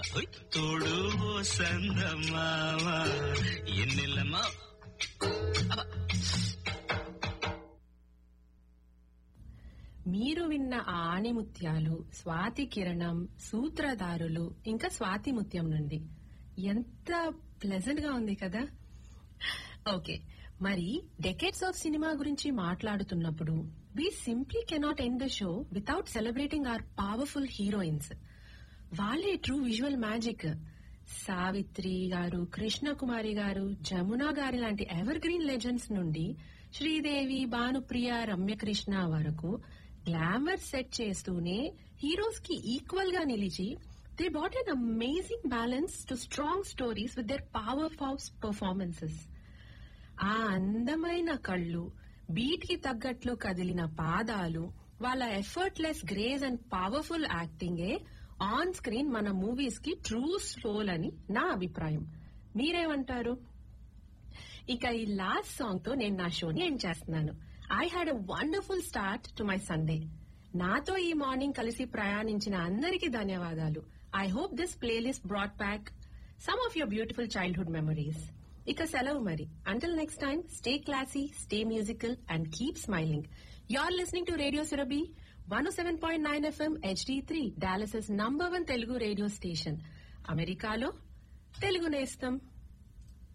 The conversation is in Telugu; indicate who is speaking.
Speaker 1: ఓయ్, తోడు ఓ సందమామ ఎన్నెల్లమ్మా
Speaker 2: మీరు విన్న ఆ ఆణిముత్యాలు స్వాతి కిరణం సూత్రధారులు ఇంకా స్వాతి ముత్యం నుండి ఎంత ప్లెజెంట్ గా ఉంది కదా ఓకే మరి డెకెట్స్ ఆఫ్ సినిమా గురించి మాట్లాడుతున్నప్పుడు we simply cannot end the show without celebrating our powerful heroines వాళ్ళే true visual magic Savitri garu Krishnakumari గారు జమున గారి లాంటి ఎవర్ గ్రీన్ లెజెండ్స్ నుండి శ్రీదేవి భానుప్రియ రమ్యకృష్ణ వరకు గ్లామర్ సెట్ చేస్తూనే హీరోస్ కి ఈక్వల్ గా నిలిచి they brought an amazing balance to strong stories with their powerhouse performances ఆ అందమైన కళ్ళు బీట్ కి తగ్గట్లు కదిలిన పాదాలు వాళ్ళ ఎఫర్ట్లెస్ గ్రేజ్ అండ్ పవర్ఫుల్ యాక్టింగే ఆన్ స్క్రీన్ మన మూవీస్ కి ట్రూ సోల్ అని నా అభిప్రాయం మీరేమంటారు ఇక ఈ లాస్ట్ సాంగ్ తో నేను నా షోని ఎండ్ చేస్తున్నాను I had a wonderful start to my Sunday నాతో ఈ మార్నింగ్ కలిసి ప్రయాణించిన అందరికీ ధన్యవాదాలు I hope this playlist brought back some of your beautiful childhood memories ఇక సెలవు మరి until next time stay classy stay musical and keep smiling are listening to radio Surabhi one seven point nine FM HD three Dallas's number one Telugu radio station అమెరికాలో తెలుగు నేస్తం